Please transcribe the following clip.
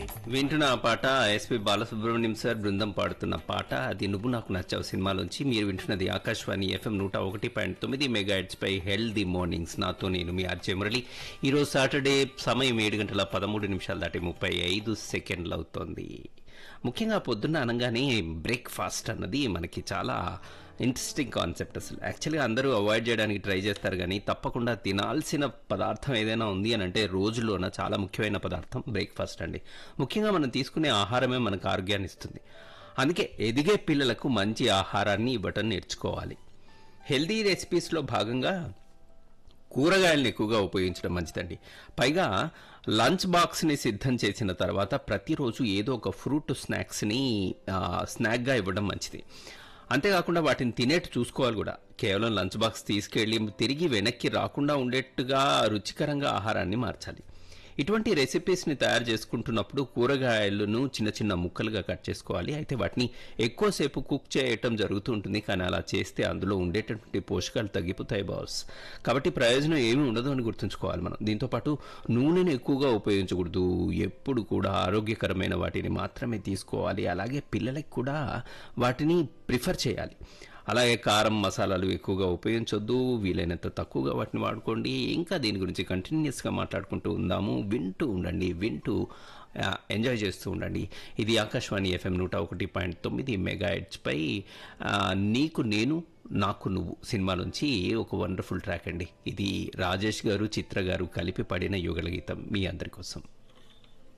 వింటున్న ఆ పాట ఎస్పి బాలసుబ్రహ్మణ్యం సార్ బృందం పాడుతున్న పాట అది నువ్వు నాకు నచ్చావు సినిమాలోంచి మీరు వింటున్నది ఆకాశవాణి ఎఫ్ఎం నూట ఒకటి పాయింట్ తొమ్మిది మెగాహెడ్స్ పై హెల్దీ మార్నింగ్స్ నాతో నేను మీ ఆర్జే మురళి ఈరోజు సాటర్డే సమయం ఏడు గంటల పదమూడు నిమిషాలు దాటి ముప్పై ఐదు సెకండ్లు అవుతోంది ముఖ్యంగా పొద్దున్న అనగానే బ్రేక్ఫాస్ట్ అన్నది మనకి చాలా ఇంట్రెస్టింగ్ కాన్సెప్ట్ అసలు యాక్చువల్గా అందరూ అవాయిడ్ చేయడానికి ట్రై చేస్తారు కానీ తప్పకుండా తినాల్సిన పదార్థం ఏదైనా ఉంది అని అంటే రోజులోన చాలా ముఖ్యమైన పదార్థం బ్రేక్ఫాస్ట్ అండి ముఖ్యంగా మనం తీసుకునే ఆహారమే మనకు ఆరోగ్యాన్ని ఇస్తుంది అందుకే ఎదిగే పిల్లలకు మంచి ఆహారాన్ని ఇవ్వటం నేర్చుకోవాలి హెల్దీ రెసిపీస్లో భాగంగా కూరగాయలను ఎక్కువగా ఉపయోగించడం మంచిదండి పైగా లంచ్ బాక్స్ని సిద్ధం చేసిన తర్వాత ప్రతిరోజు ఏదో ఒక ఫ్రూట్ స్నాక్స్ని ఆ, స్నాక్గా ఇవ్వడం మంచిది అంతేకాకుండా వాటిని తినేట్టు చూసుకోవాలి కూడా కేవలం లంచ్ బాక్స్ తీసుకెళ్ళి తిరిగి వెనక్కి రాకుండా ఉండేట్టుగా రుచికరంగా ఆహారాన్ని మార్చాలి ఇటువంటి రెసిపీస్ని తయారు చేసుకుంటున్నప్పుడు కూరగాయలను చిన్న చిన్న ముక్కలుగా కట్ చేసుకోవాలి అయితే వాటిని ఎక్కువసేపు కుక్ చేయటం జరుగుతూ ఉంటుంది కానీ అలా చేస్తే అందులో ఉండేటటువంటి పోషకాలు తగ్గిపోతాయి బాస్ కాబట్టి ప్రయోజనం ఏమీ ఉండదు అని గుర్తుంచుకోవాలి మనం దీంతోపాటు నూనెను ఎక్కువగా ఉపయోగించకూడదు ఎప్పుడు కూడా ఆరోగ్యకరమైన వాటిని మాత్రమే తీసుకోవాలి అలాగే పిల్లలకి కూడా వాటిని ప్రిఫర్ చేయాలి అలాగే కారం మసాలాలు ఎక్కువగా ఉపయోగించొద్దు వీలైనంత తక్కువగా వాటిని వాడుకోండి ఇంకా దీని గురించి కంటిన్యూస్గా మాట్లాడుకుంటూ ఉందాము వింటూ ఉండండి వింటూ ఆ, ఎంజాయ్ చేస్తూ ఉండండి ఇది ఆకాశవాణి ఎఫ్ఎం నూట ఒకటి పాయింట్ తొమ్మిది మెగా పై నీకు నేను నాకు నువ్వు సినిమా నుంచి ఒక వండర్ఫుల్ ట్రాక్ అండి ఇది రాజేష్ గారు చిత్ర గారు కలిపి పాడిన యుగల గీతం మీ అందరి కోసం